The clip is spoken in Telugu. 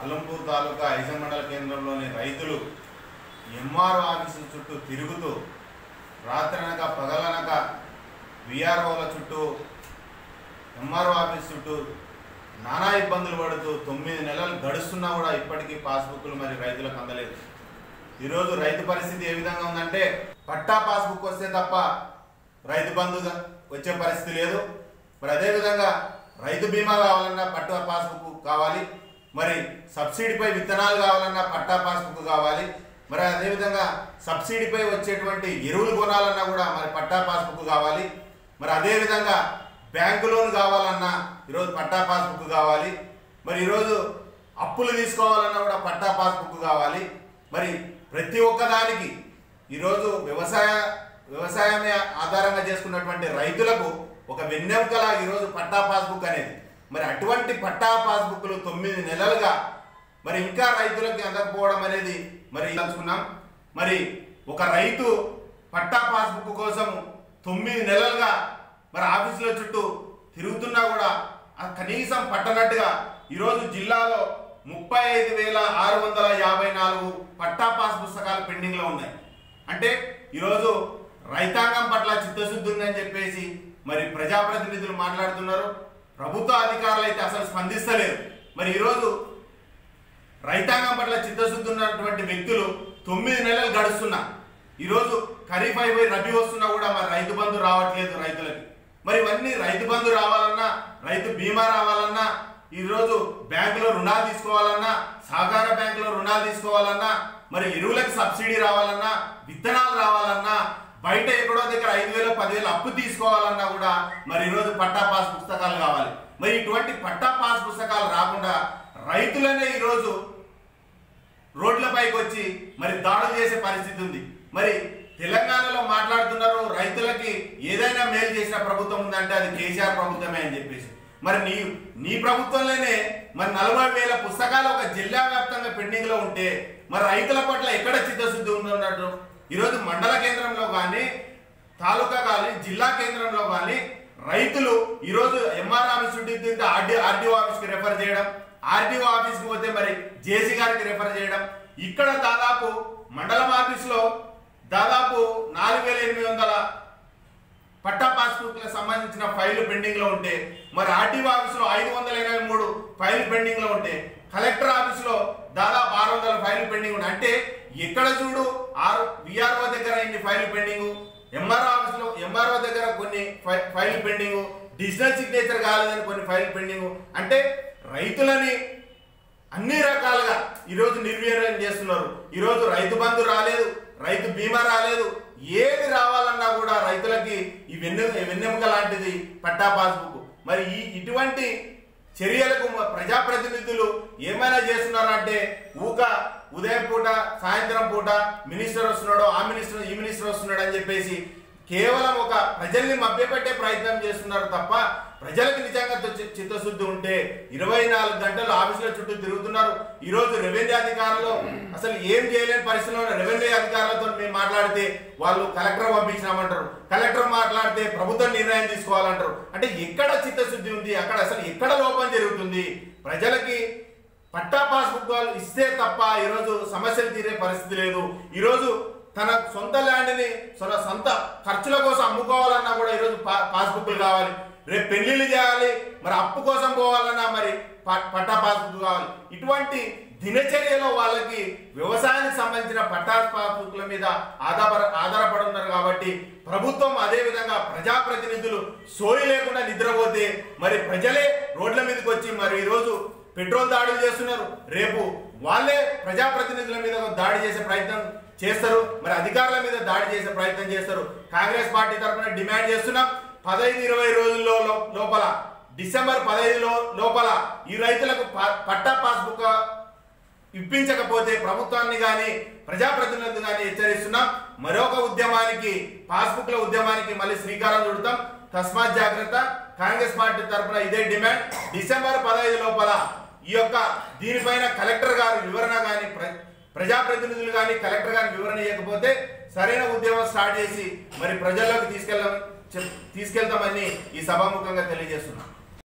అల్లంపూర్ తాలూకా ఐజం మండల కేంద్రంలోని రైతులు ఎంఆర్ఓ ఆఫీసుల చుట్టూ తిరుగుతూ రాత్రనక పగలనక విఆర్ఓల చుట్టూ ఎంఆర్ఓ ఆఫీస్ చుట్టూ నానా ఇబ్బందులు పడుతూ తొమ్మిది నెలలు గడుస్తున్నా కూడా ఇప్పటికీ పాస్బుక్లు మరి రైతులకు అందలేదు ఈరోజు రైతు పరిస్థితి ఏ విధంగా ఉందంటే పట్టా పాస్బుక్ వస్తే తప్ప రైతు బంధుగా వచ్చే పరిస్థితి లేదు మరి అదేవిధంగా రైతు బీమా కావాలన్నా పట్టా పాస్బుక్ కావాలి మరి సబ్సిడీపై విత్తనాలు కావాలన్నా పట్టా పాస్బుక్ కావాలి మరి అదేవిధంగా సబ్సిడీపై వచ్చేటువంటి ఎరువులు కొనాలన్నా కూడా మరి పట్టా పాస్బుక్ కావాలి మరి అదేవిధంగా బ్యాంకు లోన్ కావాలన్నా ఈరోజు పట్టా పాస్బుక్ కావాలి మరి ఈరోజు అప్పులు తీసుకోవాలన్నా కూడా పట్టా పాస్బుక్ కావాలి మరి ప్రతి ఒక్కదానికి ఈరోజు వ్యవసాయ వ్యవసాయమే ఆధారంగా చేసుకున్నటువంటి రైతులకు ఒక వెన్నెముకలా ఈరోజు పట్టా పాస్బుక్ అనేది మరి అటువంటి పట్టా పాస్బుక్లు తొమ్మిది నెలలుగా మరి ఇంకా రైతులకి అందకపోవడం అనేది మరి తెలుసుకున్నాం మరి ఒక రైతు పట్టా పాస్బుక్ కోసం తొమ్మిది నెలలుగా మరి ఆఫీసుల చుట్టూ తిరుగుతున్నా కూడా ఆ కనీసం పట్టనట్టుగా ఈరోజు జిల్లాలో ముప్పై ఐదు వేల ఆరు వందల యాభై నాలుగు పట్టా పాస్ పుస్తకాలు పెండింగ్లో ఉన్నాయి అంటే ఈరోజు రైతాంగం పట్ల చిత్తశుద్ధి ఉందని చెప్పేసి మరి ప్రజాప్రతినిధులు మాట్లాడుతున్నారు ప్రభుత్వ అధికారులు అయితే అసలు స్పందిస్తలేరు మరి ఈరోజు రైతాంగం పట్ల చిత్తశుద్ధి ఉన్నటువంటి వ్యక్తులు తొమ్మిది నెలలు గడుస్తున్నా ఈరోజు ఖరీఫ్ అయిపోయి రబీ వస్తున్నా కూడా మరి రైతు బంధు రావట్లేదు రైతులకి మరి ఇవన్నీ రైతు బంధు రావాలన్నా రైతు బీమా రావాలన్నా ఈరోజు బ్యాంకులో రుణాలు తీసుకోవాలన్నా సహకార బ్యాంకులో రుణాలు తీసుకోవాలన్నా మరి ఎరువులకు సబ్సిడీ రావాలన్నా విత్తనాలు రావాలన్నా బయట ఎక్కడో దగ్గర ఐదు వేలు పదివేలు అప్పు తీసుకోవాలన్నా కూడా మరి ఈరోజు పట్టా పాస్ పుస్తకాలు కావాలి మరి ఇటువంటి పట్టా పాస్ పుస్తకాలు రాకుండా రైతులనే ఈరోజు రోడ్లపైకి వచ్చి మరి దాడులు చేసే పరిస్థితి ఉంది మరి తెలంగాణలో మాట్లాడుతున్నారు రైతులకి ఏదైనా మేలు చేసిన ప్రభుత్వం ఉందంటే అది కేసీఆర్ ప్రభుత్వమే అని చెప్పేసి మరి నీ నీ ప్రభుత్వంలోనే మరి నలభై వేల పుస్తకాలు ఒక జిల్లా వ్యాప్తంగా పెండింగ్ లో ఉంటే మరి రైతుల పట్ల ఎక్కడ చిత్తశుద్ధి ఉందన్నట్టు ఈరోజు మండల కేంద్రంలో కానీ తాలూకా కానీ జిల్లా కేంద్రంలో కానీ రైతులు ఈరోజు ఎంఆర్ ఆఫీస్ ఉంటే ఆర్డీ ఆర్డీఓ ఆఫీస్కి రెఫర్ చేయడం ఆర్డీఓ ఆఫీస్కి పోతే మరి జేసీ గారికి రెఫర్ చేయడం ఇక్కడ దాదాపు మండలం ఆఫీస్లో దాదాపు నాలుగు వేల ఎనిమిది వందల పట్టా పాస్బుక్లకు సంబంధించిన ఫైల్ పెండింగ్ లో ఉంటే మరి ఆర్టీఓ ఆఫీసులో ఐదు వందల ఇరవై మూడు ఫైల్ పెండింగ్ లో ఉంటే కలెక్టర్ ఆఫీసులో దాదాపు ఆరు వందల ఫైల్ పెండింగ్ ఉన్నాయి అంటే ఎక్కడ చూడు ఆరు విఆర్ఓ దగ్గర ఇన్ని ఫైల్ పెండింగ్ ఎంఆర్ఓ ఆఫీసులో ఎంఆర్ఓ దగ్గర కొన్ని ఫై- ఫైల్ పెండింగ్ డిజిటల్ సిగ్నేచర్ కాలేదని కొన్ని ఫైల్ పెండింగ్ అంటే రైతులని అన్ని రకాలుగా ఈరోజు నిర్వీర్యం చేస్తున్నారు ఈరోజు రైతు బంధు రాలేదు రైతు బీమా రాలేదు ఏది రావాలన్నా కూడా రైతులకి ఈ వెన్నె వెన్నెముక లాంటిది పట్టా పాస్బుక్ మరి ఈ ఇటువంటి చర్యలకు మ- ప్రజాప్రతినిధులు ఏమైనా చేస్తున్నారంటే ఊక ఉదయం పూట సాయంత్రం పూట మినిస్టర్ వస్తున్నాడు ఆ మినిస్టర్ ఈ మినిస్టర్ వస్తున్నాడు అని చెప్పేసి కేవలం ఒక ప్రజల్ని మభ్యపెట్టే ప్రయత్నం చేస్తున్నారు తప్ప ప్రజలకు నిజంగా చి- చిత్తశుద్ధి ఉంటే ఇరవై నాలుగు గంటలు ఆఫీసుల చుట్టూ తిరుగుతున్నారు ఈ రోజు రెవెన్యూ అధికారులు అసలు ఏం చేయలేని పరిస్థితిలో ఉన్న రెవెన్యూ అధికారులతో మేము మాట్లాడితే వాళ్ళు కలెక్టర్ పంపించినామంటారు కలెక్టర్ మాట్లాడితే ప్రభుత్వం నిర్ణయం తీసుకోవాలంటారు అంటే ఎక్కడ చిత్తశుద్ధి ఉంది అక్కడ అసలు ఎక్కడ లోపం జరుగుతుంది ప్రజలకి పట్టా పాస్బుక్ వాళ్ళు ఇస్తే తప్ప ఈరోజు సమస్యలు తీరే పరిస్థితి లేదు ఈరోజు తన సొంత ల్యాండ్ని తన సొంత ఖర్చుల కోసం అమ్ముకోవాలన్నా కూడా ఈరోజు పా పాస్బుక్లు కావాలి రేపు పెళ్లిళ్ళు చేయాలి మరి అప్పు కోసం పోవాలన్నా మరి ప- పట్టా పాస్బుక్ కావాలి ఇటువంటి దినచర్యలో వాళ్ళకి వ్యవసాయానికి సంబంధించిన పట్టా పాస్బుక్ల మీద ఆధార ఆధారపడి ఉన్నారు కాబట్టి ప్రభుత్వం అదే విధంగా ప్రజాప్రతినిధులు సోయి లేకుండా నిద్రపోతే మరి ప్రజలే రోడ్ల మీదకి వచ్చి మరి ఈరోజు పెట్రోల్ దాడులు చేస్తున్నారు రేపు వాళ్ళే ప్రజాప్రతినిధుల మీద దాడి చేసే ప్రయత్నం చేస్తారు మరి అధికారుల మీద దాడి చేసే ప్రయత్నం చేస్తారు కాంగ్రెస్ పార్టీ తరఫున డిమాండ్ చేస్తున్నాం పదహైదు ఇరవై రోజుల్లో లో- లోపల డిసెంబర్ పదహైదు లో- లోపల ఈ రైతులకు ప- పట్టా పాస్బుక్ ఇప్పించకపోతే ప్రభుత్వాన్ని కానీ ప్రజాప్రతినిధులు కానీ హెచ్చరిస్తున్నాం మరొక ఉద్యమానికి పాస్బుక్ల ఉద్యమానికి మళ్ళీ శ్రీకారం చుడతాం తస్మాత్ జాగ్రత్త కాంగ్రెస్ పార్టీ తరఫున ఇదే డిమాండ్ డిసెంబర్ పదహైదు లోపల ఈ యొక్క దీనిపైన కలెక్టర్ గారు వివరణ కానీ ప్రజాప్రతినిధులు కానీ కలెక్టర్ గారి వివరణ ఇవ్వకపోతే సరైన ఉద్యమం స్టార్ట్ చేసి మరి ప్రజల్లోకి తీసుకెళ్ళ చెప్- తీసుకెళ్తామని ఈ సభాముఖంగా తెలియజేస్తున్నాం